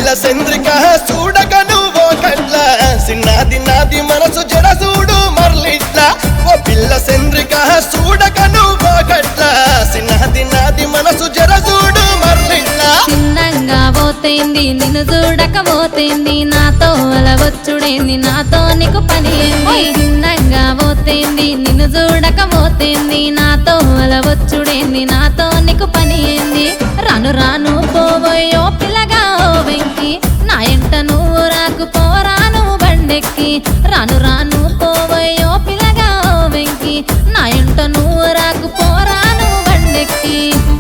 చంద్రిక చూడక నువ్వు కట్ల సిన్నాది నాది మనసు జర చూడు మరలిట్ల ఓ పిల్ల చంద్రిక చూడక నువ్వు కట్ల సిన్నాది నాది మనసు జర చూడు మరలిట్ల చిన్నంగా పోతేంది నిన్ను చూడకపోతేంది నాతో అలవచ్చుడేంది నాతో నీకు పని ఏంది చిన్నంగా పోతేంది నిన్ను చూడకపోతేంది నాతో అలవచ్చుడేంది నాతో నీకు పని ఏంది రాను రాను పోవయ్యో పిల్లగా ఓ వెంకి నా ఎంట నువ్వు రాకు పోరాను బండెక్కి రాను రాను పోవయ్యో పిల్లగా ఓ వెంకి నా ఎంట నువ్వు రాకు పోరాను బండెక్కి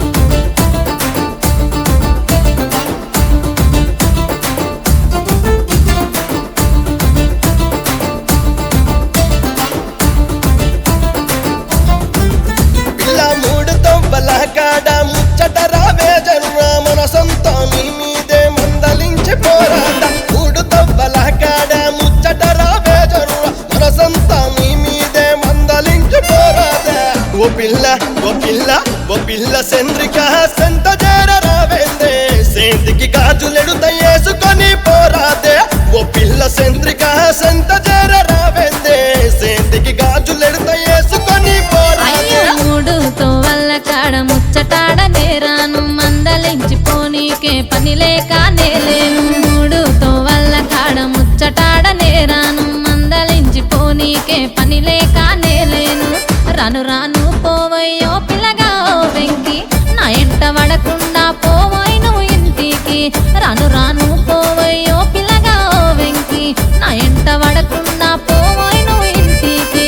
పిల్ల మూడు తొవ్వల కాడ ముచ్చట రావే జన్మ మన సొంత నీ మీదే మందలించి పోరాట మూడు తొవ్వల కాడ ముచ్చట రావే జన్మ మన సొంత నీ మీదే మందలించి పోరాట ఓ పిల్ల ఓ పిల్ల ఓ పిల్ల చంద్రిక సంత చేర రావేందే సేంతికి గాజులెడుత వేసుకొని పోరాదే ఓ పిల్ల చంద్రిక సంత చేర రావేందే సేంతికి గాజులెడుత వేసుకొని అయ్యో పోరాదే మూడుతో వల్ల కాడ ముచ్చటాడ నేరాను మందలించి పోనీకే పని లేక నేలేను మూడుతో వల్ల కాడ ముచ్చటాడ నేరాను మందలించి పోనీకే పని లేక నేలేను రాను రాను పోవయ్యో పిల్లగా ఓ వెంకి నా ఎంట పడకుండా పోవోయ్ నువ్వు ఇంటికి రాను రాను పోవయ్యో పిల్లగా ఓ వెంకి నా ఎంట పడకుండా పోవోయ్ నువ్వు ఇంటికి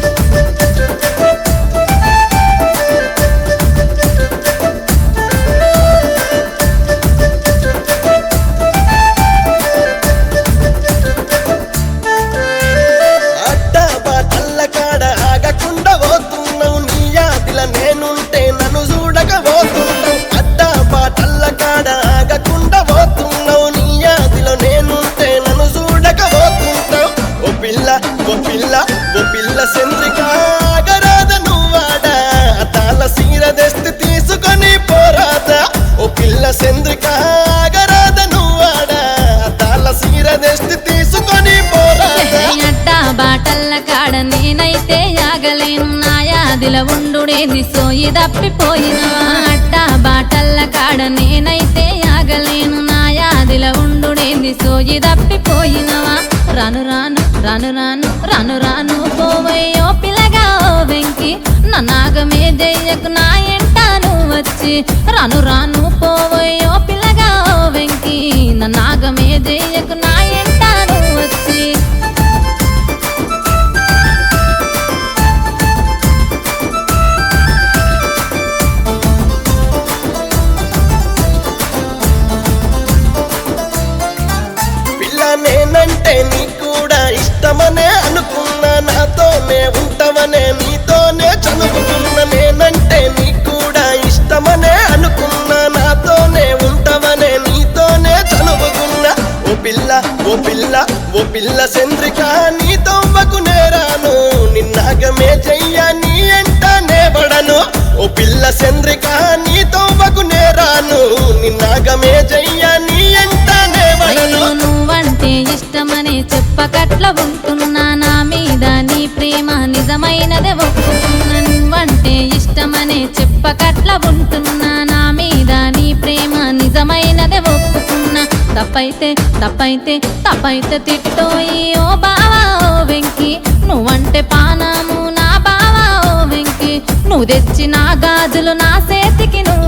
అడ్డ బాటల్ల కాడ ఆగకుండా పోతున్నావు నీ యాదిల నేనుంటే నన్ను చూడక పోతున్నావు అడ్డ బాటల్ల కాడ ఆగకుండా పోతున్నావు నీ యాదిల నేనుంటే నన్ను చూడక పోతుంటావు ఓ పిల్ల ఓ పిల్ల ఓ పిల్ల చంద్రిక ఆగరాద నువ్వాడ తాళ సీర తెస్తే తీసుకొని పోరాదా ఓ పిల్ల చంద్రిక ఆగరాద నువ్వాడ తాళ సీర తెస్తే తీసుకొని పోరాదా అడ్డ బాటల్ల కాడ నేనైతే యాగలేను నా యాదిల ఉండుడేది సోయి తప్పిపోయినవా అడ్డ బాటల్ల కాడ నేనైతే యాగలేను నా యాదిల ఉండుడేది సోయి తప్పిపోయినవా రాను రాను రాను రాను రాను రాను పోవయ్యో పిల్లగా ఓ వెంకి నా నాగమే జయ్యకు నా ఎంట నువ్వు వచ్చి రాను రాను పోవయ్యో పిల్లగా ఓ వెంకి నా నాగమే జయ్యకు నా ఎంట నువ్వు వచ్చి పిల్ల నేనంటే నీ కూడా ఇష్టమనే అనుకున్నా నాతోనే ఉంటావనే నీతోనే చదువుకున్నా నేనంటే నీ కూడా ఇష్టమనే అనుకున్నా నాతోనే ఉంటావనే నీతోనే చదువుకున్నా ఓ పిల్ల ఓ పిల్ల ఓ పిల్ల చంద్రిక నీతో నేరాను నిన్నాగమే చెయ్య నీ ఎంటనే పడను ఓ పిల్ల చంద్రిక నీతో నేరాను నిన్నాగమే చెయ్య నీ ఎంటనే పడను అయ్యో నువ్వంటే ఇష్టమని చెప్పకట్ల ఉంటున్నా నా మీద నీ ప్రేమ నిజమైనదే ఒప్పుకున్నా నువ్వంటే ఇష్టమని చెప్పకట్ల ఉంటున్నా నా మీద నీ ప్రేమ నిజమైనదే ఒప్పుకున్నా తప్పైతే తప్పైతే తప్పైతే తిట్టోయి ఓ బావా ఓ వెంకి నువ్వంటే పానాము నా బావా ఓ వెంకి నువ్వు తెచ్చిన గాజులు నా చేతికి నువ్వు